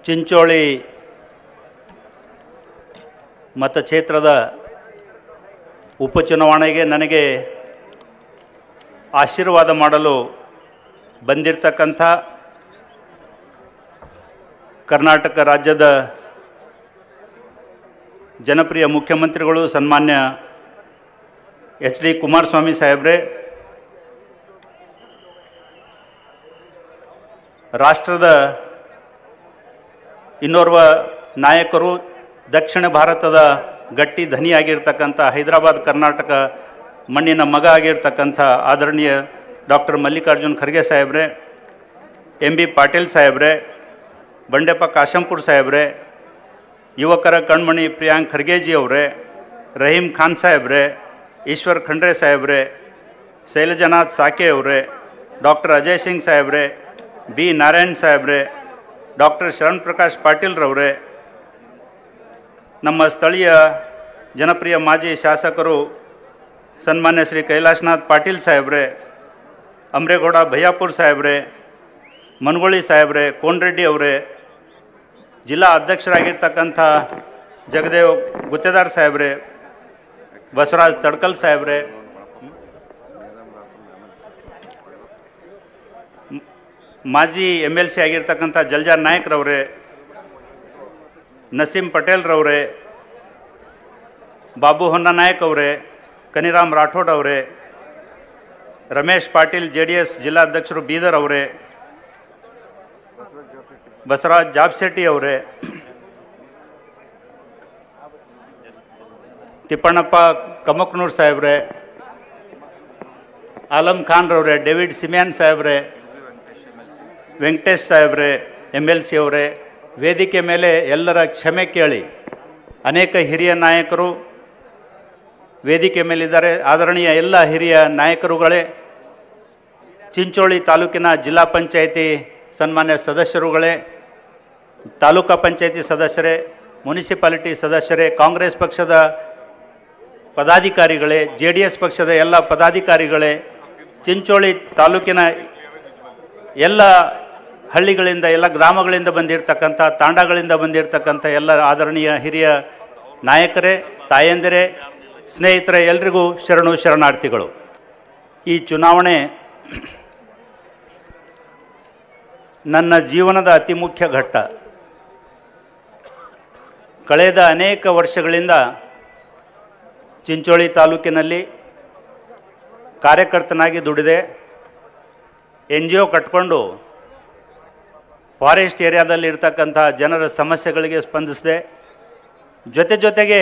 ಚಿಂಚೋಳಿ ಮತಕ್ಷೇತ್ರದ ಉಪಚುನಾವಣೆಗೆ ನನಗೆ ಆಶೀರ್ವಾದ ಮಾಡಲು ಬಂದಿರತಕ್ಕಂಥ ಕರ್ನಾಟಕ ರಾಜ್ಯದ ಜನಪ್ರಿಯ ಮುಖ್ಯಮಂತ್ರಿಗಳು ಸನ್ಮಾನ್ಯ ಎಚ್ ಡಿ ಕುಮಾರಸ್ವಾಮಿ ಸಾಹೇಬ್ರೆ ರಾಷ್ಟ್ರದ ಇನ್ನೋರ್ವ ನಾಯಕರು ದಕ್ಷಿಣ ಭಾರತದ ಗಟ್ಟಿ ಧನಿಯಾಗಿರ್ತಕ್ಕಂಥ ಹೈದರಾಬಾದ್ ಕರ್ನಾಟಕ ಮಣ್ಣಿನ ಮಗ ಆಗಿರ್ತಕ್ಕಂಥ ಆದರಣೀಯ ಡಾಕ್ಟರ್ ಮಲ್ಲಿಕಾರ್ಜುನ್ ಖರ್ಗೆ ಸಾಹೇಬ್ರೆ ಎಂ ಬಿ ಪಾಟೀಲ್ ಸಾಹೇಬ್ರೆ ಬಂಡೆಪ್ಪ ಕಾಶಂಪುರ್ ಸಾಹೇಬ್ರೆ ಯುವಕರ ಕಣ್ಮಣಿ ಪ್ರಿಯಾಂಕ್ ಖರ್ಗೇಜಿ ಅವರೇ ರಹೀಂ ಖಾನ್ ಸಾಹೇಬ್ರೆ ಈಶ್ವರ್ ಖಂಡ್ರೆ ಸಾಹೇಬ್ರೆ ಶೈಲಜನಾಥ್ ಸಾಕೆ ಅವರೇ ಡಾಕ್ಟರ್ ಅಜಯ್ ಸಿಂಗ್ ಸಾಹೇಬ್ರೆ ಬಿ ನಾರಾಯಣ್ ಸಾಹೇಬ್ರೆ ಡಾಕ್ಟರ್ ಶರಣ್ ಪ್ರಕಾಶ್ ಪಾಟೀಲ್ರವರೇ ನಮ್ಮ ಸ್ಥಳೀಯ ಜನಪ್ರಿಯ ಮಾಜಿ ಶಾಸಕರು ಸನ್ಮಾನ್ಯ ಶ್ರೀ ಕೈಲಾಶ್ನಾಥ್ ಪಾಟೀಲ್ ಸಾಹೇಬ್ರೆ ಅಮ್ರೇಗೌಡ ಭಯ್ಯಾಪುರ್ ಸಾಹೇಬ್ರೆ ಮನಗೋಳಿ ಸಾಹೇಬ್ರೆ ಕೋನ್ರೆಡ್ಡಿ ಅವರೇ ಜಿಲ್ಲಾ ಅಧ್ಯಕ್ಷರಾಗಿರ್ತಕ್ಕಂಥ ಜಗದೇವ್ ಗುತ್ತೇದಾರ್ ಸಾಹೇಬ್ರೆ ಬಸವರಾಜ್ ತಡ್ಕಲ್ ಸಾಹೇಬ್ರೆ ಮ್- ಮಾಜಿ ಎಮ್ ಎಲ್ ಸಿ ಆಗಿರ್ತಕ್ಕಂಥ ಜಲ್ಜಾರ್ ನಾಯಕ್ರವ್ರೆ ನಸೀಂ ಪಟೇಲ್ರವ್ರೆ ಬಾಬು ಹೊನ್ನ ನಾಯಕ್ ಅವರೇ ಕನಿರಾಮ್ ರಾಠೋಡ್ ಅವರೇ Ramesh Patil J D S ಜಿಲ್ಲಾಧ್ಯಕ್ಷರು ಬೀದರ್ ಅವರೇ ಬಸವರಾಜ್ ಜಾಬ್ಶೆಟ್ಟಿ ಅವರೇ ತಿಪ್ಪಣ್ಣಪ್ಪ ಕಮಕ್ನೂರ್ ಸಾಹೇಬ್ರೆ ಆಲಂ ಖಾನ್ರವ್ರೆ ಡೇವಿಡ್ ಸಿಮಿಯಾನ್ ಸಾಹೇಬ್ರೆ ವೆಂಕಟೇಶ್ ಸಾಹೇಬ್ರೆ ಎಮ್ ಎಲ್ ಸಿ ಅವರೇ ವೇದಿಕೆ ಮೇಲೆ ಎಲ್ಲರ ಕ್ಷಮೆ ಕೇಳಿ ಅನೇಕ ಹಿರಿಯ ನಾಯಕರು ವೇದಿಕೆ ಮೇಲಿದ್ದಾರೆ ಆದರಣೀಯ ಎಲ್ಲ ಹಿರಿಯ ನಾಯಕರುಗಳೇ ಚಿಂಚೋಳಿ ತಾಲೂಕಿನ ಜಿಲ್ಲಾ ಪಂಚಾಯಿತಿ ಸನ್ಮಾನ್ಯ ಸದಸ್ಯರುಗಳೇ ತಾಲೂಕಾ ಪಂಚಾಯಿತಿ ಸದಸ್ಯರೇ ಮುನಿಸಿಪಾಲಿಟಿ ಸದಸ್ಯರೇ ಕಾಂಗ್ರೆಸ್ ಪಕ್ಷದ ಪದಾಧಿಕಾರಿಗಳೇ ಜೆ ಡಿ ಎಸ್ ಪಕ್ಷದ ಎಲ್ಲ ಪದಾಧಿಕಾರಿಗಳೇ ಚಿಂಚೋಳಿ ತಾಲೂಕಿನ ಎಲ್ಲ ಹಳ್ಳಿಗಳಿಂದ ಎಲ್ಲ ಗ್ರಾಮಗಳಿಂದ ಬಂದಿರತಕ್ಕಂಥ ತಾಂಡಗಳಿಂದ ಬಂದಿರತಕ್ಕಂಥ ಎಲ್ಲ ಆದರಣೀಯ ಹಿರಿಯ ನಾಯಕರೇ ತಾಯಂದಿರೇ ಸ್ನೇಹಿತರೆ ಎಲ್ರಿಗೂ ಶರಣು ಶರಣಾರ್ಥಿಗಳು ಈ ಚುನಾವಣೆ ನನ್ನ ಜೀವನದ ಅತಿ ಮುಖ್ಯ ಘಟ್ಟ ಕಳೆದ ಅನೇಕ ವರ್ಷಗಳಿಂದ ಚಿಂಚೋಳಿ ತಾಲೂಕಿನಲ್ಲಿ ಕಾರ್ಯಕರ್ತನಾಗಿ ದುಡಿದೆ ಎನ್ ಜಿ ಒ ಕಟ್ಕೊಂಡು ಫಾರೆಸ್ಟ್ ಏರಿಯಾದಲ್ಲಿ ಇರ್ತಕ್ಕಂಥ ಜನರ ಸಮಸ್ಯೆಗಳಿಗೆ ಸ್ಪಂದಿಸಿದೆ ಜೊತೆ ಜೊತೆಗೆ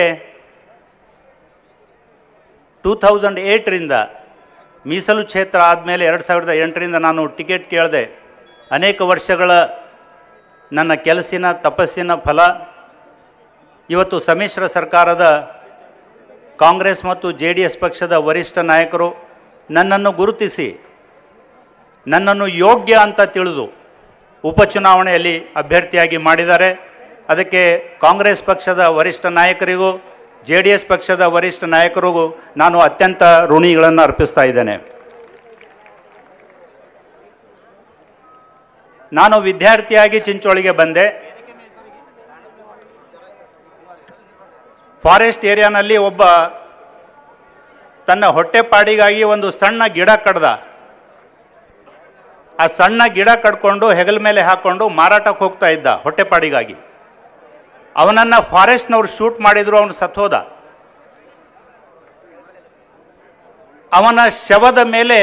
ಟೂ ಥೌಸಂಡ್ ಏಯ್ಟರಿಂದ ಮೀಸಲು ಕ್ಷೇತ್ರ ಆದಮೇಲೆ ಎರಡು ಸಾವಿರದ ಎಂಟರಿಂದ ನಾನು ಟಿಕೆಟ್ ಕೇಳಿದೆ ಅನೇಕ ವರ್ಷಗಳ ನನ್ನ ಕೆಲಸಿನ ತಪಸ್ಸಿನ ಫಲ ಇವತ್ತು ಸಮ್ಮಿಶ್ರ ಸರ್ಕಾರದ ಕಾಂಗ್ರೆಸ್ ಮತ್ತು ಜೆ ಡಿ ಎಸ್ ಪಕ್ಷದ ವರಿಷ್ಠ ನಾಯಕರು ನನ್ನನ್ನು ಗುರುತಿಸಿ ನನ್ನನ್ನು ಯೋಗ್ಯ ಅಂತ ತಿಳಿದು ಉಪಚುನಾವಣೆಯಲ್ಲಿ ಅಭ್ಯರ್ಥಿಯಾಗಿ ಮಾಡಿದ್ದಾರೆ ಅದಕ್ಕೆ ಕಾಂಗ್ರೆಸ್ ಪಕ್ಷದ ವರಿಷ್ಠ ನಾಯಕರಿಗೂ ಜೆ ಡಿ ಎಸ್ ಪಕ್ಷದ ವರಿಷ್ಠ ನಾಯಕರಿಗೂ ನಾನು ಅತ್ಯಂತ ಋಣಿಗಳನ್ನು ಅರ್ಪಿಸ್ತಾ ಇದ್ದೇನೆ ನಾನು ವಿದ್ಯಾರ್ಥಿಯಾಗಿ ಚಿಂಚೋಳಿಗೆ ಬಂದೆ ಫಾರೆಸ್ಟ್ ಏರಿಯಾನಲ್ಲಿ ಒಬ್ಬ ತನ್ನ ಹೊಟ್ಟೆಪಾಡಿಗಾಗಿ ಒಂದು ಸಣ್ಣ ಗಿಡ ಕಡ್ದ ಆ ಸಣ್ಣ ಗಿಡ ಕಡ್ಕೊಂಡು ಹೆಗಲ ಮೇಲೆ ಹಾಕೊಂಡು ಮಾರಾಟಕ್ಕೆ ಹೋಗ್ತಾ ಇದ್ದ ಹೊಟ್ಟೆಪಾಡಿಗಾಗಿ ಅವನನ್ನು ಫಾರೆಸ್ಟ್ನವ್ರು ಶೂಟ್ ಮಾಡಿದ್ರು ಅವನು ಸತ್ತೋದ ಅವನ ಶವದ ಮೇಲೆ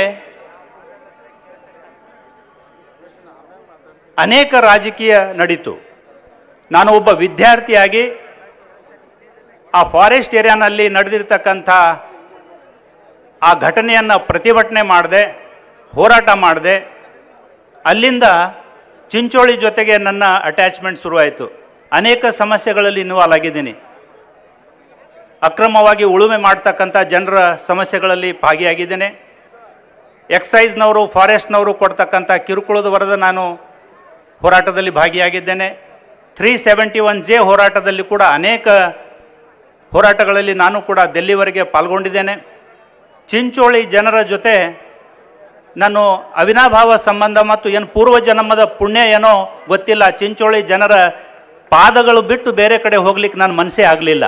ಅನೇಕ ರಾಜಕೀಯ ನಡೀತು ನಾನು ಒಬ್ಬ ವಿದ್ಯಾರ್ಥಿಯಾಗಿ ಆ ಫಾರೆಸ್ಟ್ ಏರಿಯಾನಲ್ಲಿ ನಡೆದಿರ್ತಕ್ಕಂಥ ಆ ಘಟನೆಯನ್ನು ಪ್ರತಿಭಟನೆ ಮಾಡಿದೆ ಹೋರಾಟ ಮಾಡಿದೆ ಅಲ್ಲಿಂದ ಚಿಂಚೋಳಿ ಜೊತೆಗೆ ನನ್ನ ಅಟ್ಯಾಚ್ಮೆಂಟ್ ಶುರುವಾಯಿತು ಅನೇಕ ಸಮಸ್ಯೆಗಳಲ್ಲಿ ಇನ್ವಾಲ್ವ್ ಆಗಿದ್ದೀನಿ ಅಕ್ರಮವಾಗಿ ಉಳುಮೆ ಮಾಡ್ತಕ್ಕಂಥ ಜನರ ಸಮಸ್ಯೆಗಳಲ್ಲಿ ಭಾಗಿಯಾಗಿದ್ದೇನೆ ಎಕ್ಸೈಸ್ನವರು ಫಾರೆಸ್ಟ್ನವರು ಕೊಡ್ತಕ್ಕಂಥ ಕಿರುಕುಳದ ವರದ ನಾನು ಹೋರಾಟದಲ್ಲಿ ಭಾಗಿಯಾಗಿದ್ದೇನೆ ತ್ರೀ ಸೆವೆಂಟಿ ಒನ್ ಜೆ ಹೋರಾಟದಲ್ಲಿ ಕೂಡ ಅನೇಕ ಹೋರಾಟಗಳಲ್ಲಿ ನಾನು ಕೂಡ ದೆಲ್ಲಿವರೆಗೆ ಪಾಲ್ಗೊಂಡಿದ್ದೇನೆ ಚಿಂಚೋಳಿ ಜನರ ಜೊತೆ ನಾನು ಅವಿನಾಭಾವ ಸಂಬಂಧ ಮತ್ತು ಏನು ಪೂರ್ವ ಜನ್ಮದ ಪುಣ್ಯ ಏನೋ ಗೊತ್ತಿಲ್ಲ ಚಿಂಚೋಳಿ ಜನರ ಪಾದಗಳು ಬಿಟ್ಟು ಬೇರೆ ಕಡೆ ಹೋಗ್ಲಿಕ್ಕೆ ನನ್ನ ಮನಸ್ಸೇ ಆಗಲಿಲ್ಲ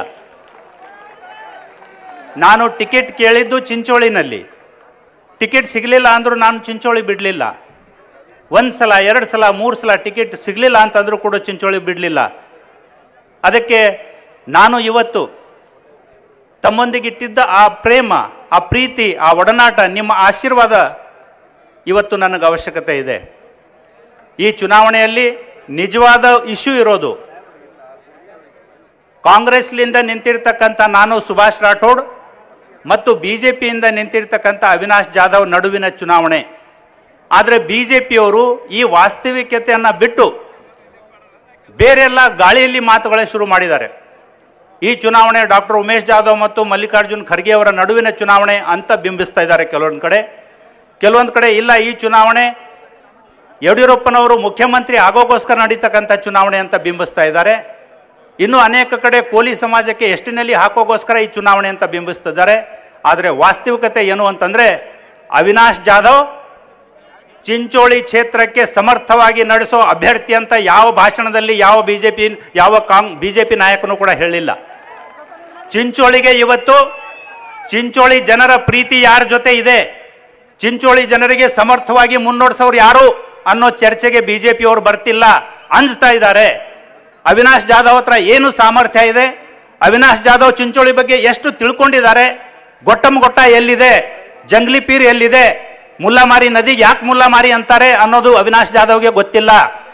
ನಾನು ಟಿಕೆಟ್ ಕೇಳಿದ್ದು ಚಿಂಚೋಳಿನಲ್ಲಿ ಟಿಕೆಟ್ ಸಿಗಲಿಲ್ಲ ಅಂದರೂ ನಾನು ಚಿಂಚೋಳಿ ಬಿಡಲಿಲ್ಲ ಒಂದು ಸಲ ಎರಡು ಸಲ ಮೂರು ಸಲ ಟಿಕೆಟ್ ಸಿಗಲಿಲ್ಲ ಅಂತಂದರೂ ಕೂಡ ಚಿಂಚೋಳಿ ಬಿಡಲಿಲ್ಲ ಅದಕ್ಕೆ ನಾನು ಇವತ್ತು ತಮ್ಮೊಂದಿಗಿಟ್ಟಿದ್ದ ಆ ಪ್ರೇಮ ಆ ಪ್ರೀತಿ ಆ ಒಡನಾಟ ನಿಮ್ಮ ಆಶೀರ್ವಾದ ಇವತ್ತು ನನಗೆ ಅವಶ್ಯಕತೆ ಇದೆ ಈ ಚುನಾವಣೆಯಲ್ಲಿ ನಿಜವಾದ ಇಶ್ಯೂ ಇರೋದು ಕಾಂಗ್ರೆಸ್ಲಿಂದ ನಿಂತಿರ್ತಕ್ಕಂಥ ನಾನು ಸುಭಾಷ್ ರಾಠೋಡ್ ಮತ್ತು ಬಿ ಜೆ ಪಿಯಿಂದ ನಿಂತಿರ್ತಕ್ಕಂಥ ಅವಿನಾಶ್ ಜಾಧವ್ ನಡುವಿನ ಚುನಾವಣೆ ಆದರೆ ಬಿ ಜೆ ಪಿಯವರು ಈ ವಾಸ್ತವಿಕತೆಯನ್ನು ಬಿಟ್ಟು ಬೇರೆಲ್ಲ ಗಾಳಿಯಲ್ಲಿ ಮಾತುಗಳೇ ಶುರು ಮಾಡಿದ್ದಾರೆ ಈ ಚುನಾವಣೆ ಡಾಕ್ಟರ್ ಉಮೇಶ್ ಜಾಧವ್ ಮತ್ತು ಮಲ್ಲಿಕಾರ್ಜುನ್ ಖರ್ಗೆ ಅವರ ನಡುವಿನ ಚುನಾವಣೆ ಅಂತ ಬಿಂಬಿಸ್ತಾ ಇದ್ದಾರೆ ಕೆಲವೊಂದು ಕಡೆ ಕೆಲವೊಂದು ಕಡೆ ಇಲ್ಲ ಈ ಚುನಾವಣೆ ಯಡಿಯೂರಪ್ಪನವರು ಮುಖ್ಯಮಂತ್ರಿ ಆಗೋಗೋಸ್ಕರ ನಡೀತಕ್ಕಂಥ ಚುನಾವಣೆ ಅಂತ ಬಿಂಬಿಸ್ತಾ ಇದ್ದಾರೆ ಇನ್ನು ಅನೇಕ ಕಡೆ ಕೋಲಿ ಸಮಾಜಕ್ಕೆ ಎಷ್ಟಿನಲ್ಲಿ ಹಾಕೋಗೋಸ್ಕರ ಈ ಚುನಾವಣೆ ಅಂತ ಬಿಂಬಿಸ್ತಿದ್ದಾರೆ ಆದರೆ ವಾಸ್ತವಿಕತೆ ಏನು ಅಂತಂದ್ರೆ ಅವಿನಾಶ್ ಜಾಧವ್ ಚಿಂಚೋಳಿ ಕ್ಷೇತ್ರಕ್ಕೆ ಸಮರ್ಥವಾಗಿ ನಡೆಸೋ ಅಭ್ಯರ್ಥಿ ಅಂತ ಯಾವ ಭಾಷಣದಲ್ಲಿ ಯಾವ ಬಿಜೆಪಿ ಯಾವ ಕಾಂಗ್ ಬಿಜೆಪಿ ನಾಯಕನು ಕೂಡ ಹೇಳಿಲ್ಲ ಚಿಂಚೋಳಿಗೆ ಇವತ್ತು ಚಿಂಚೋಳಿ ಜನರ ಪ್ರೀತಿ ಯಾರ ಜೊತೆ ಇದೆ ಚಿಂಚೋಳಿ ಜನರಿಗೆ ಸಮರ್ಥವಾಗಿ ಮುನ್ನಡೆಸೋರು ಯಾರು ಅನ್ನೋ ಚರ್ಚೆಗೆ ಬಿಜೆಪಿಯವರು ಬರ್ತಿಲ್ಲ ಅಂಜ್ತಾ ಇದ್ದಾರೆ ಅವಿನಾಶ್ ಜಾಧವ್ ಹತ್ರ ಏನು ಸಾಮರ್ಥ್ಯ ಇದೆ ಅವಿನಾಶ್ ಜಾಧವ್ ಚಿಂಚೋಳಿ ಬಗ್ಗೆ ಎಷ್ಟು ತಿಳ್ಕೊಂಡಿದ್ದಾರೆ ಗೊಟ್ಟಮ್ ಗೊಟ್ಟ ಎಲ್ಲಿದೆ ಜಂಗ್ಲಿ ಪೀರ್ ಎಲ್ಲಿದೆ ಮುಲ್ಲಾಮಾರಿ ನದಿ ಯಾಕೆ ಮುಲ್ಲಾಮಾರಿ ಅಂತಾರೆ ಅನ್ನೋದು ಅವಿನಾಶ್ ಜಾಧವ್ಗೆ ಗೊತ್ತಿಲ್ಲ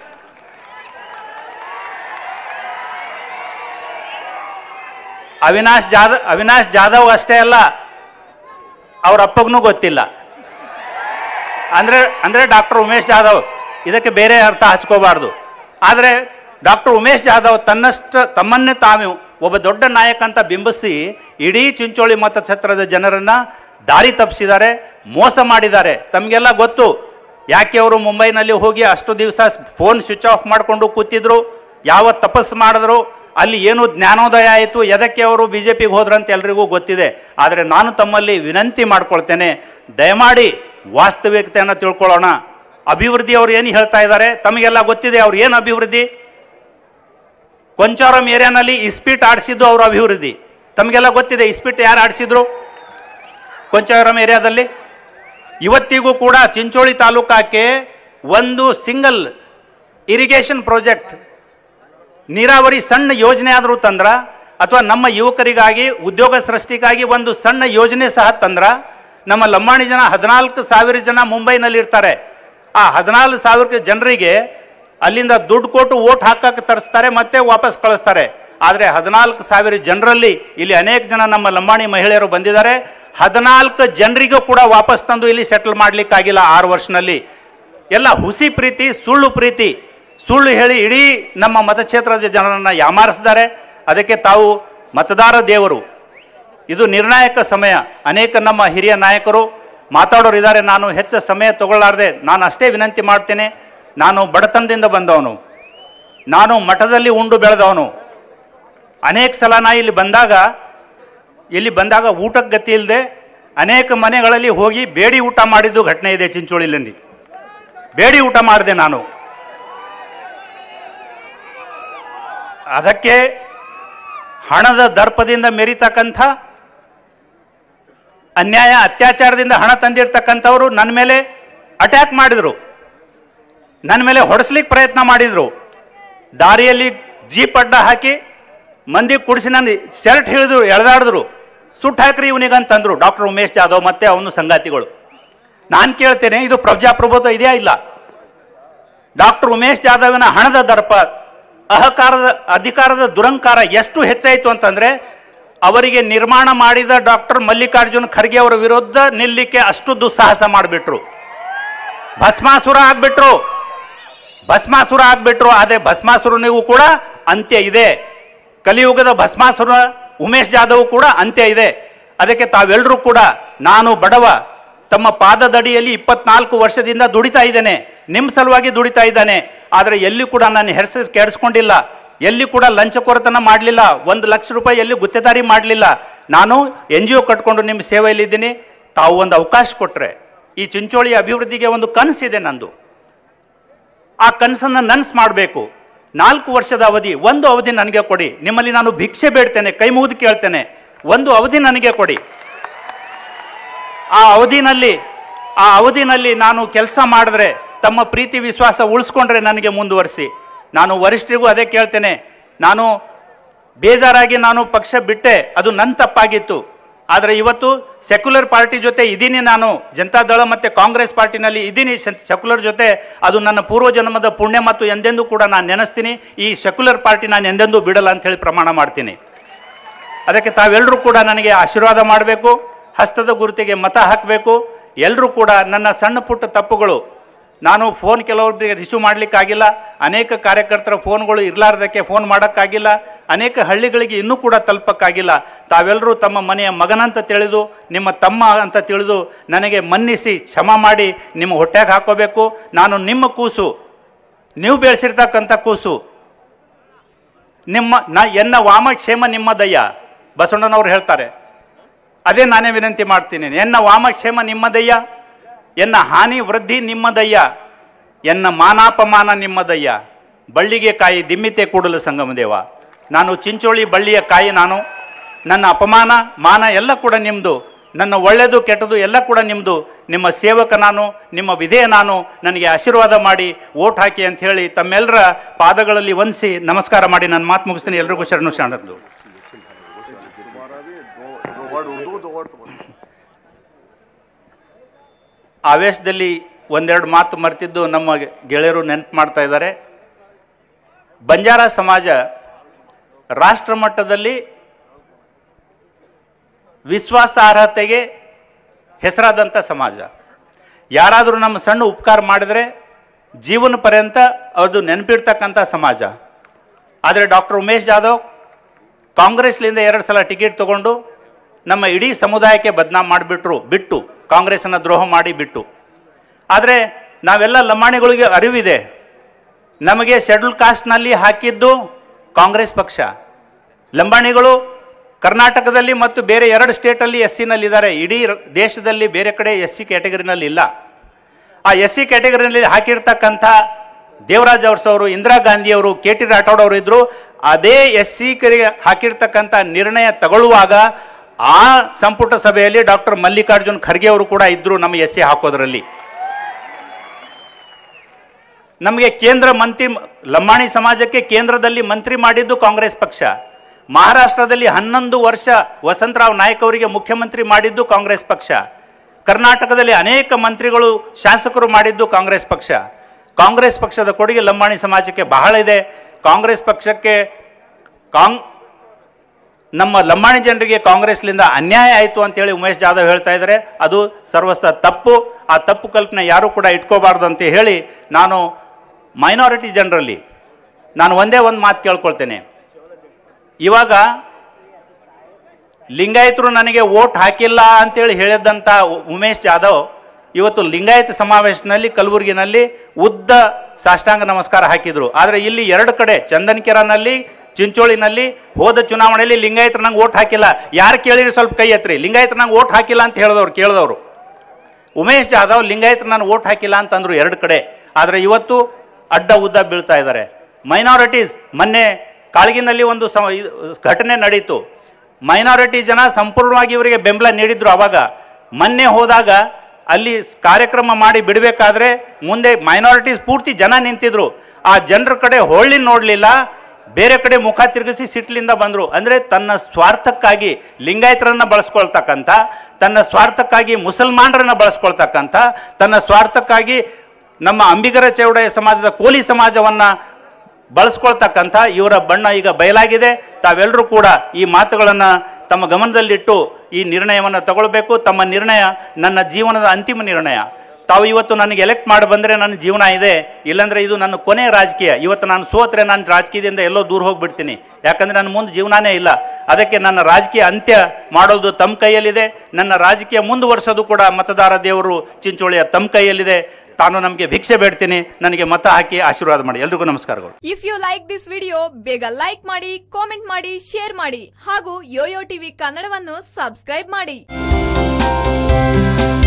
ಅವಿನಾಶ್ ಜಾಧವ್ ಅವಿನಾಶ್ ಜಾಧವ್ ಅಷ್ಟೇ ಅಲ್ಲ ಅವ್ರ ಅಪ್ಪಗೂ ಗೊತ್ತಿಲ್ಲ ಅಂದ್ರೆ ಅಂದ್ರೆ ಡಾಕ್ಟರ್ ಉಮೇಶ್ ಜಾಧವ್ ಇದಕ್ಕೆ ಬೇರೆ ಅರ್ಥ ಹಚ್ಕೋಬಾರ್ದು ಆದರೆ ಡಾಕ್ಟರ್ ಉಮೇಶ್ ಜಾಧವ್ ತನ್ನಷ್ಟ ತಮ್ಮನ್ನೇ ತಾವು ಒಬ್ಬ ದೊಡ್ಡ ನಾಯಕ ಅಂತ ಬಿಂಬಿಸಿ ಇಡೀ ಚಿಂಚೋಳಿ ಮತಕ್ಷೇತ್ರದ ಜನರನ್ನ ದಾರಿ ತಪ್ಪಿಸಿದ್ದಾರೆ ಮೋಸ ಮಾಡಿದ್ದಾರೆ ತಮಗೆಲ್ಲ ಗೊತ್ತು ಯಾಕೆ ಅವರು ಮುಂಬೈನಲ್ಲಿ ಹೋಗಿ ಅಷ್ಟು ದಿವಸ ಫೋನ್ ಸ್ವಿಚ್ ಆಫ್ ಮಾಡಿಕೊಂಡು ಕೂತಿದ್ರು ಯಾವ ತಪಸ್ಸು ಮಾಡಿದ್ರು ಅಲ್ಲಿ ಏನು ಜ್ಞಾನೋದಯ ಆಯಿತು ಎದಕ್ಕೆ ಅವರು ಬಿ ಜೆ ಪಿಗೆ ಹೋದ್ರಂತ ಎಲ್ರಿಗೂ ಗೊತ್ತಿದೆ ಆದರೆ ನಾನು ತಮ್ಮಲ್ಲಿ ವಿನಂತಿ ಮಾಡ್ಕೊಳ್ತೇನೆ ದಯಮಾಡಿ ವಾಸ್ತವಿಕತೆಯನ್ನು ತಿಳ್ಕೊಳ್ಳೋಣ ಅಭಿವೃದ್ಧಿ ಅವ್ರು ಏನು ಹೇಳ್ತಾ ಇದ್ದಾರೆ ತಮಗೆಲ್ಲ ಗೊತ್ತಿದೆ ಅವ್ರು ಏನು ಅಭಿವೃದ್ಧಿ ಕೊಂಚಾರಂ ಏರಿಯಾನಲ್ಲಿ ಇಸ್ಪೀಟ್ ಆಡಿಸಿದ್ದು ಅವ್ರ ಅಭಿವೃದ್ಧಿ ತಮಗೆಲ್ಲ ಗೊತ್ತಿದೆ ಇಸ್ಪೀಟ್ ಯಾರು ಆಡಿಸಿದ್ರು ಕೊಂಚಾರಂ ಏರಿಯಾದಲ್ಲಿ ಇವತ್ತಿಗೂ ಕೂಡ ಚಿಂಚೋಳಿ ತಾಲೂಕಕ್ಕೆ ಒಂದು ಸಿಂಗಲ್ ಇರಿಗೇಷನ್ ಪ್ರಾಜೆಕ್ಟ್ ನೀರಾವರಿ ಸಣ್ಣ ಯೋಜನೆ ಆದರೂ ತಂದ್ರ ಅಥವಾ ನಮ್ಮ ಯುವಕರಿಗಾಗಿ ಉದ್ಯೋಗ ಸೃಷ್ಟಿಗಾಗಿ ಒಂದು ಸಣ್ಣ ಯೋಜನೆ ಸಹ ತಂದ್ರ ನಮ್ಮ ಲಂಬಾಣಿ ಜನ ಹದಿನಾಲ್ಕು ಸಾವಿರ ಜನ ಮುಂಬೈನಲ್ಲಿ ಇರ್ತಾರೆ ಆ ಹದಿನಾಲ್ಕು ಸಾವಿರ ಜನರಿಗೆ ಅಲ್ಲಿಂದ ದುಡ್ಡು ಕೊಟ್ಟು ಓಟ್ ಹಾಕಕ್ಕೆ ತರಿಸ್ತಾರೆ ಮತ್ತೆ ವಾಪಸ್ ಕಳಿಸ್ತಾರೆ ಆದರೆ ಹದಿನಾಲ್ಕು ಸಾವಿರ ಜನರಲ್ಲಿ ಇಲ್ಲಿ ಅನೇಕ ಜನ ನಮ್ಮ ಲಂಬಾಣಿ ಮಹಿಳೆಯರು ಬಂದಿದ್ದಾರೆ ಹದಿನಾಲ್ಕು ಜನರಿಗೂ ಕೂಡ ವಾಪಸ್ ತಂದು ಇಲ್ಲಿ ಸೆಟಲ್ ಮಾಡ್ಲಿಕ್ಕಾಗಿಲ್ಲ ಆರು ವರ್ಷನಲ್ಲಿ ಎಲ್ಲ ಹುಸಿ ಪ್ರೀತಿ ಸುಳ್ಳು ಪ್ರೀತಿ ಸುಳ್ಳು ಹೇಳಿ ಇಡೀ ನಮ್ಮ ಮತಕ್ಷೇತ್ರದ ಜನರನ್ನ ಯಾಮಾರಿಸಿದ್ದಾರೆ ಅದಕ್ಕೆ ತಾವು ಮತದಾರ ದೇವರು ಇದು ನಿರ್ಣಾಯಕ ಸಮಯ ಅನೇಕ ನಮ್ಮ ಹಿರಿಯ ನಾಯಕರು ಮಾತಾಡೋರು ಇದ್ದಾರೆ ನಾನು ಹೆಚ್ಚು ಸಮಯ ತಗೊಳ್ಳಾರ್ದೆ ನಾನು ಅಷ್ಟೇ ವಿನಂತಿ ಮಾಡ್ತೇನೆ ನಾನು ಬಡತನದಿಂದ ಬಂದವನು ನಾನು ಮಠದಲ್ಲಿ ಉಂಡು ಬೆಳೆದವನು ಅನೇಕ ಸಲ ನಾ ಇಲ್ಲಿ ಬಂದಾಗ ಇಲ್ಲಿ ಬಂದಾಗ ಊಟಕ್ಕೆ ಗತಿ ಇಲ್ಲದೆ ಅನೇಕ ಮನೆಗಳಲ್ಲಿ ಹೋಗಿ ಬೇಡಿ ಊಟ ಮಾಡಿದ್ದು ಘಟನೆ ಇದೆ ಚಿಂಚೋಳಿಯಲ್ಲಿ ಬೇಡಿ ಊಟ ಮಾಡಿದೆ ನಾನು ಅದಕ್ಕೆ ಹಣದ ದರ್ಪದಿಂದ ಮೆರಿತಕ್ಕಂಥ ಅನ್ಯಾಯ ಅತ್ಯಾಚಾರದಿಂದ ಹಣ ತಂದಿರ್ತಕ್ಕಂಥವ್ರು ನನ್ನ ಮೇಲೆ ಅಟ್ಯಾಕ್ ಮಾಡಿದರು ನನ್ನ ಮೇಲೆ ಹೊಡೆಸ್ಲಿಕ್ಕೆ ಪ್ರಯತ್ನ ಮಾಡಿದರು ದಾರಿಯಲ್ಲಿ ಜೀಪ್ ಅಡ್ಡ ಹಾಕಿ ಮಂದಿ ಕುಡಿಸಿ ನನ್ನ ಶರ್ಟ್ ಹಿಡಿದ್ರು ಎಳೆದಾಡಿದ್ರು ಸುಟ್ಟು ಹಾಕ್ರಿ ಇವನಿಗಂತಂದ್ರು ಡಾಕ್ಟರ್ ಉಮೇಶ್ ಜಾಧವ್ ಮತ್ತೆ ಅವನು ಸಂಗಾತಿಗಳು ನಾನು ಕೇಳ್ತೇನೆ ಇದು ಪ್ರಜಾಪ್ರಭುತ್ವ ಇದೆಯಾ ಇಲ್ಲ ಡಾಕ್ಟರ್ ಉಮೇಶ್ ಜಾಧವನ ಹಣದ ದರ್ಪ ಅಹಕಾರದ ಅಧಿಕಾರದ ದುರಂಕಾರ ಎಷ್ಟು ಹೆಚ್ಚಾಯಿತು ಅಂತಂದ್ರೆ ಅವರಿಗೆ ನಿರ್ಮಾಣ ಮಾಡಿದ ಡಾಕ್ಟರ್ ಮಲ್ಲಿಕಾರ್ಜುನ್ ಖರ್ಗೆ ಅವರ ವಿರುದ್ಧ ನಿಲ್ಲಿಕ್ಕೆ ಅಷ್ಟು ದುಸ್ಸಾಹಸ ಮಾಡಿಬಿಟ್ರು ಭಸ್ಮಾಸುರ ಆಗ್ಬಿಟ್ರು ಭಸ್ಮಾಸುರ ಆಗ್ಬಿಟ್ರು ಆದ್ರೆ ಭಸ್ಮಾಸುರನಿಗೂ ಕೂಡ ಅಂತ್ಯ ಇದೆ ಕಲಿಯುಗದ ಭಸ್ಮಾಸುರ ಉಮೇಶ್ ಜಾಧವ್ ಕೂಡ ಅಂತ್ಯ ಇದೆ ಅದಕ್ಕೆ ತಾವೆಲ್ಲರೂ ಕೂಡ ನಾನು ಬಡವ ತಮ್ಮ ಪಾದದಡಿಯಲ್ಲಿ ಇಪ್ಪತ್ನಾಲ್ಕು ವರ್ಷದಿಂದ ದುಡಿತಾ ಇದ್ದೇನೆ ನಿಮ್ಮ ಸಲುವಾಗಿ ದುಡಿತಾ ಇದ್ದಾನೆ ಆದರೆ ಎಲ್ಲಿ ಕೂಡ ನಾನು ಹೆಸರು ಕೆಡಿಸ್ಕೊಂಡಿಲ್ಲ ಎಲ್ಲಿ ಕೂಡ ಲಂಚಕೊರತನ ಮಾಡಲಿಲ್ಲ ಒಂದು ಲಕ್ಷ ರೂಪಾಯಿ ಎಲ್ಲಿ ಗುತ್ತೇದಾರಿ ಮಾಡಲಿಲ್ಲ ನಾನು ಎನ್ ಜಿ ಒ ಕಟ್ಕೊಂಡು ನಿಮ್ಮ ಸೇವೆಯಲ್ಲಿದ್ದೀನಿ ತಾವು ಒಂದು ಅವಕಾಶ ಕೊಟ್ಟರೆ ಈ ಚಿಂಚೋಳಿ ಅಭಿವೃದ್ಧಿಗೆ ಒಂದು ಕನಸಿದೆ ನಂದು ಆ ಕನಸನ್ನು ನನ್ಸ್ ಮಾಡಬೇಕು ನಾಲ್ಕು ವರ್ಷದ ಅವಧಿ ಒಂದು ಅವಧಿ ನನಗೆ ಕೊಡಿ ನಿಮ್ಮಲ್ಲಿ ನಾನು ಭಿಕ್ಷೆ ಬೇಡ್ತೇನೆ ಕೈ ಮುಗಿದು ಕೇಳ್ತೇನೆ ಒಂದು ಅವಧಿ ನನಗೆ ಕೊಡಿ ಆ ಅವಧಿನಲ್ಲಿ ಆ ಅವಧಿನಲ್ಲಿ ನಾನು ಕೆಲಸ ಮಾಡಿದ್ರೆ ತಮ್ಮ ಪ್ರೀತಿ ವಿಶ್ವಾಸ ಉಳಿಸ್ಕೊಂಡ್ರೆ ನನಗೆ ಮುಂದುವರಿಸಿ ನಾನು ವರಿಷ್ಠರಿಗೂ ಅದೇ ಕೇಳ್ತೇನೆ ನಾನು ಬೇಜಾರಾಗಿ ನಾನು ಪಕ್ಷ ಬಿಟ್ಟೆ ಅದು ನನ್ನ ತಪ್ಪಾಗಿತ್ತು ಆದರೆ ಇವತ್ತು ಸೆಕ್ಯುಲರ್ ಪಾರ್ಟಿ ಜೊತೆ ಇದ್ದೀನಿ ನಾನು ಜನತಾದಳ ಮತ್ತು ಕಾಂಗ್ರೆಸ್ ಪಾರ್ಟಿನಲ್ಲಿ ಇದ್ದೀನಿ ಸೆಕ್ಯುಲರ್ ಜೊತೆ ಅದು ನನ್ನ ಪೂರ್ವಜನ್ಮದ ಪುಣ್ಯ ಮತ್ತು ಎಂದೆಂದೂ ಕೂಡ ನಾನು ನೆನೆಸ್ತೀನಿ ಈ ಸೆಕ್ಯುಲರ್ ಪಾರ್ಟಿ ನಾನು ಎಂದೆಂದೂ ಬಿಡಲ್ಲ ಅಂತ ಹೇಳಿ ಪ್ರಮಾಣ ಮಾಡ್ತೀನಿ ಅದಕ್ಕೆ ತಾವೆಲ್ಲರೂ ಕೂಡ ನನಗೆ ಆಶೀರ್ವಾದ ಮಾಡಬೇಕು ಹಸ್ತದ ಗುರುತಿಗೆ ಮತ ಹಾಕಬೇಕು ಎಲ್ಲರೂ ಕೂಡ ನನ್ನ ಸಣ್ಣ ಪುಟ್ಟ ತಪ್ಪುಗಳು ನಾನು ಫೋನ್ ಕೆಲವೊಬ್ಬರಿಗೆ ರಿಸೀವ್ ಮಾಡಲಿಕ್ಕಾಗಿಲ್ಲ ಅನೇಕ ಕಾರ್ಯಕರ್ತರ ಫೋನ್ಗಳು ಇರಲಾರ್ದಕ್ಕೆ ಫೋನ್ ಮಾಡೋಕ್ಕಾಗಿಲ್ಲ ಅನೇಕ ಹಳ್ಳಿಗಳಿಗೆ ಇನ್ನೂ ಕೂಡ ತಲುಪಕ್ಕಾಗಿಲ್ಲ ತಾವೆಲ್ಲರೂ ತಮ್ಮ ಮನೆಯ ಮಗನಂತ ತಿಳಿದು ನಿಮ್ಮ ತಮ್ಮ ಅಂತ ತಿಳಿದು ನನಗೆ ಮನ್ನಿಸಿ ಕ್ಷಮ ಮಾಡಿ ನಿಮ್ಮ ಹೊಟ್ಟೆಗೆ ಹಾಕೋಬೇಕು ನಾನು ನಿಮ್ಮ ಕೂಸು ನೀವು ಬೆಳೆಸಿರ್ತಕ್ಕಂಥ ಕೂಸು ನಿಮ್ಮ ನ ಎನ್ನ ವಾಮಕ್ಷೇಮ ನಿಮ್ಮ ದಯ್ಯ ಬಸವಣ್ಣನವರು ಹೇಳ್ತಾರೆ ಅದೇ ನಾನೇ ವಿನಂತಿ ಮಾಡ್ತೀನಿ ಎನ್ನ ವಾಮಕ್ಷೇಮ ನಿಮ್ಮದಯ್ಯ ಎನ್ನ ಹಾನಿ ವೃದ್ಧಿ ನಿಮ್ಮದಯ್ಯ ಎನ್ನ ಮಾನಾಪಮಾನ ನಿಮ್ಮದಯ್ಯ ಬಳ್ಳಿಗೆ ಕಾಯಿ ದಿಮ್ಮಿತೆ ಕೂಡಲು ಸಂಗಮದೇವ ನಾನು ಚಿಂಚೋಳಿ ಬಳ್ಳಿಯ ಕಾಯಿ ನಾನು ನನ್ನ ಅಪಮಾನ ಮಾನ ಎಲ್ಲ ಕೂಡ ನಿಮ್ಮದು ನನ್ನ ಒಳ್ಳೆಯದು ಕೆಟ್ಟದು ಎಲ್ಲ ಕೂಡ ನಿಮ್ಮದು ನಿಮ್ಮ ಸೇವಕ ನಾನು ನಿಮ್ಮ ವಿಧೇಯ ನಾನು ನನಗೆ ಆಶೀರ್ವಾದ ಮಾಡಿ ಓಟ್ ಹಾಕಿ ಅಂತ ಹೇಳಿ ತಮ್ಮೆಲ್ಲರ ಪಾದಗಳಲ್ಲಿ ವಂದಿಸಿ ನಮಸ್ಕಾರ ಮಾಡಿ ನನ್ನ ಮಾತು ಮುಗಿಸ್ತೀನಿ ಎಲ್ರಿಗೂ ಶರಣು ಶರಣದ್ದು तुम्हारा भी दो दो वर्ड उर्दू दो वर्ड तुम्हारा ಆವೇಶದಲ್ಲಿ ಒಂದೆರಡು ಮಾತು ಮರ್ತಿದ್ದು ನಮ್ಮ ಗೆಳೆಯರು ನೆನಪು ಮಾಡ್ತಾ ಇದ್ದಾರೆ ಬಂಜಾರ ಸಮಾಜ ರಾಷ್ಟ್ರ ಮಟ್ಟದಲ್ಲಿ ವಿಶ್ವಾಸಾರ್ಹತೆಗೆ ಹೆಸರಾದಂಥ ಸಮಾಜ ಯಾರಾದರೂ ನಮ್ಮ ಸಣ್ಣ ಉಪಕಾರ ಮಾಡಿದರೆ ಜೀವನ ಪರ್ಯಂತ ಅದು ನೆನಪಿಡ್ತಕ್ಕಂಥ ಸಮಾಜ ಆದರೆ ಡಾಕ್ಟರ್ ಉಮೇಶ್ ಜಾಧವ್ ಕಾಂಗ್ರೆಸ್ಲಿಂದ ಎರಡು ಸಲ ಟಿಕೆಟ್ ತಗೊಂಡು ನಮ್ಮ ಇಡೀ ಸಮುದಾಯಕ್ಕೆ ಬದನಾಮ್ ಮಾಡಿಬಿಟ್ರು ಬಿಟ್ಟು ಕಾಂಗ್ರೆಸ್ಸನ್ನು ದ್ರೋಹ ಮಾಡಿ ಬಿಟ್ಟು ಆದರೆ ನಾವೆಲ್ಲ ಲಂಬಾಣಿಗಳಿಗೆ ಅರಿವಿದೆ ನಮಗೆ ಶೆಡ್ಯೂಲ್ ಕಾಸ್ಟ್ನಲ್ಲಿ ಹಾಕಿದ್ದು ಕಾಂಗ್ರೆಸ್ ಪಕ್ಷ ಲಂಬಾಣಿಗಳು ಕರ್ನಾಟಕದಲ್ಲಿ ಮತ್ತು ಬೇರೆ ಎರಡು ಸ್ಟೇಟಲ್ಲಿ ಎಸ್ ಸಿನಲ್ಲಿದ್ದಾರೆ ಇಡೀ ರ- ದೇಶದಲ್ಲಿ ಬೇರೆ ಕಡೆ ಎಸ್ ಸಿ ಕ್ಯಾಟಗರಿನಲ್ಲಿ ಇಲ್ಲ ಆ ಎಸ್ ಸಿ ಕ್ಯಾಟಗರಿನಲ್ಲಿ ಹಾಕಿರ್ತಕ್ಕಂಥ ದೇವರಾಜ್ ಅರ್ಸ್ ಅವರು ಇಂದಿರಾ ಗಾಂಧಿಯವರು ಕೆ ಟಿ ರಾಠೋಡ್ ಅವರು ಇದ್ರು ಅದೇ ಎಸ್ ಸಿ ಕರಿಗೆ ಹಾಕಿರ್ತಕ್ಕಂಥ ನಿರ್ಣಯ ತಗೊಳ್ಳುವಾಗ ಆ ಸಂಪುಟ ಸಭೆಯಲ್ಲಿ ಡಾಕ್ಟರ್ ಮಲ್ಲಿಕಾರ್ಜುನ್ ಖರ್ಗೆ ಅವರು ಕೂಡ ಇದ್ರು ನಮ್ಮ ಎಸ್ ಸಿ ಹಾಕೋದ್ರಲ್ಲಿ ನಮಗೆ ಕೇಂದ್ರ ಮಂತ್ರಿ ಲಂಬಾಣಿ ಸಮಾಜಕ್ಕೆ ಕೇಂದ್ರದಲ್ಲಿ ಮಂತ್ರಿ ಮಾಡಿದ್ದು ಕಾಂಗ್ರೆಸ್ ಪಕ್ಷ ಮಹಾರಾಷ್ಟ್ರದಲ್ಲಿ ಹನ್ನೊಂದು ವರ್ಷ ವಸಂತರಾವ್ ನಾಯಕ್ ಅವರಿಗೆ ಮುಖ್ಯಮಂತ್ರಿ ಮಾಡಿದ್ದು ಕಾಂಗ್ರೆಸ್ ಪಕ್ಷ ಕರ್ನಾಟಕದಲ್ಲಿ ಅನೇಕ ಮಂತ್ರಿಗಳು ಶಾಸಕರು ಮಾಡಿದ್ದು ಕಾಂಗ್ರೆಸ್ ಪಕ್ಷ ಕಾಂಗ್ರೆಸ್ ಪಕ್ಷದ ಕೊಡುಗೆ ಲಂಬಾಣಿ ಸಮಾಜಕ್ಕೆ ಬಹಳ ಇದೆ ಕಾಂಗ್ರೆಸ್ ಪಕ್ಷಕ್ಕೆ ಕಾಂಗ್ ನಮ್ಮ ಲಂಬಾಣಿ ಜನರಿಗೆ ಕಾಂಗ್ರೆಸ್ಲಿಂದ ಅನ್ಯಾಯ ಆಯಿತು ಅಂತೇಳಿ ಉಮೇಶ್ ಜಾಧವ್ ಹೇಳ್ತಾ ಇದ್ದಾರೆ ಅದು ಸರ್ವಸ್ವ ತಪ್ಪು ಆ ತಪ್ಪು ಕಲ್ಪನೆ ಯಾರೂ ಕೂಡ ಇಟ್ಕೋಬಾರ್ದು ಅಂತ ಹೇಳಿ ನಾನು ಮೈನಾರಿಟಿ ಜನರಲ್ಲಿ ನಾನು ಒಂದೇ ಒಂದು ಮಾತು ಕೇಳ್ಕೊಳ್ತೇನೆ ಇವಾಗ ಲಿಂಗಾಯತರು ನನಗೆ ವೋಟ್ ಹಾಕಿಲ್ಲ ಅಂತೇಳಿ ಹೇಳಿದಂಥ ಉ- ಉಮೇಶ್ ಜಾಧವ್ ಇವತ್ತು ಲಿಂಗಾಯತ ಸಮಾವೇಶದಲ್ಲಿ ಕಲಬುರಗಿನಲ್ಲಿ ಉದ್ದ ಸಾಷ್ಟಾಂಗ ನಮಸ್ಕಾರ ಹಾಕಿದ್ರು ಆದರೆ ಇಲ್ಲಿ ಎರಡು ಕಡೆ ಚಂದನ್ಕೆರನಲ್ಲಿ ಚಿಂಚೋಳಿನಲ್ಲಿ ಹೋದ ಚುನಾವಣೆಯಲ್ಲಿ ಲಿಂಗಾಯತರು ನಂಗೆ ಓಟ್ ಹಾಕಿಲ್ಲ ಯಾರು ಕೇಳಿರಿ ಸ್ವಲ್ಪ ಕೈ ಎತ್ರಿ ಲಿಂಗಾಯತರು ನಂಗೆ ಓಟ್ ಹಾಕಿಲ್ಲ ಅಂತ ಹೇಳಿದವ್ರು ಕೇಳಿದವರು ಉಮೇಶ್ ಜಾಧವ್ ಲಿಂಗಾಯತರು ನಾನು ಓಟ್ ಹಾಕಿಲ್ಲ ಅಂತಂದ್ರು ಎರಡು ಕಡೆ ಆದರೆ ಇವತ್ತು ಅಡ್ಡ ಉದ್ದ ಬೀಳ್ತಾ ಇದ್ದಾರೆ ಮೈನಾರಿಟೀಸ್ ಮೊನ್ನೆ ಕಾಳಗಿನಲ್ಲಿ ಒಂದು ಸ ಇದು ಘಟನೆ ನಡೀತು ಮೈನಾರಿಟಿ ಜನ ಸಂಪೂರ್ಣವಾಗಿ ಇವರಿಗೆ ಬೆಂಬಲ ನೀಡಿದ್ರು ಅವಾಗ ಮೊನ್ನೆ ಹೋದಾಗ ಅಲ್ಲಿ ಕಾರ್ಯಕ್ರಮ ಮಾಡಿ ಬಿಡಬೇಕಾದ್ರೆ ಮುಂದೆ ಮೈನಾರಿಟೀಸ್ ಪೂರ್ತಿ ಜನ ನಿಂತಿದ್ರು ಆ ಜನರ ಕಡೆ ಹೊಳ್ಳಿ ನೋಡಲಿಲ್ಲ ಬೇರೆ ಕಡೆ ಮುಖ ತಿರುಗಿಸಿ ಸಿಟ್ಲಿಂದ ಬಂದರು ಅಂದರೆ ತನ್ನ ಸ್ವಾರ್ಥಕ್ಕಾಗಿ ಲಿಂಗಾಯತರನ್ನ ಬಳಸ್ಕೊಳ್ತಕ್ಕಂಥ ತನ್ನ ಸ್ವಾರ್ಥಕ್ಕಾಗಿ ಮುಸಲ್ಮಾನರನ್ನ ಬಳಸ್ಕೊಳ್ತಕ್ಕಂಥ ತನ್ನ ಸ್ವಾರ್ಥಕ್ಕಾಗಿ ನಮ್ಮ ಅಂಬಿಗರ ಚೌಡಯ್ಯ ಸಮಾಜದ ಕೋಲಿ ಸಮಾಜವನ್ನ ಬಳಸ್ಕೊಳ್ತಕ್ಕಂಥ ಇವರ ಬಣ್ಣ ಈಗ ಬಯಲಾಗಿದೆ ತಾವೆಲ್ಲರೂ ಕೂಡ ಈ ಮಾತುಗಳನ್ನು ತಮ್ಮ ಗಮನದಲ್ಲಿಟ್ಟು ಈ ನಿರ್ಣಯವನ್ನು ತಗೊಳ್ಬೇಕು ತಮ್ಮ ನಿರ್ಣಯ ನನ್ನ ಜೀವನದ ಅಂತಿಮ ನಿರ್ಣಯ ತಾವು ಇವತ್ತು ನನಗೆ ಎಲೆಕ್ಟ್ ಮಾಡಿ ಬಂದರೆ ನನ್ನ ಜೀವನ ಇದೆ ಇಲ್ಲಾಂದ್ರೆ ಇದು ನನ್ನ ಕೊನೆಯ ರಾಜಕೀಯ ಇವತ್ತು ನಾನು ಸೋತ್ರೆ ನಾನು ರಾಜಕೀಯದಿಂದ ಎಲ್ಲೋ ದೂರ ಹೋಗ್ಬಿಡ್ತೀನಿ ಯಾಕಂದ್ರೆ ನನ್ನ ಮುಂದೆ ಜೀವನಾನೇ ಇಲ್ಲ ಅದಕ್ಕೆ ನನ್ನ ರಾಜಕೀಯ ಅಂತ್ಯ ಮಾಡೋದು ತಮ್ಮ ಕೈಯಲ್ಲಿದೆ ನನ್ನ ರಾಜಕೀಯ ಮುಂದುವರಿಸೋದು ಕೂಡ ಮತದಾರ ದೇವರು ಚಿಂಚೋಳಿಯ ತಮ್ಮ ಕೈಯಲ್ಲಿದೆ ತಾನು ನಮಗೆ ಭಿಕ್ಷೆ ಬೇಡ್ತೀನಿ ನನಗೆ ಮತ ಹಾಕಿ ಆಶೀರ್ವಾದ ಮಾಡಿ ಎಲ್ರಿಗೂ ನಮಸ್ಕಾರಗಳು if you like this video ಬೇಗ ಲೈಕ್ ಮಾಡಿ ಕಾಮೆಂಟ್ ಮಾಡಿ ಶೇರ್ ಮಾಡಿ ಹಾಗೂ ಯೋಯೋ ಟಿವಿ ಕನ್ನಡವನ್ನು ಸಬ್ಸ್ಕ್ರೈಬ್ ಮಾಡಿ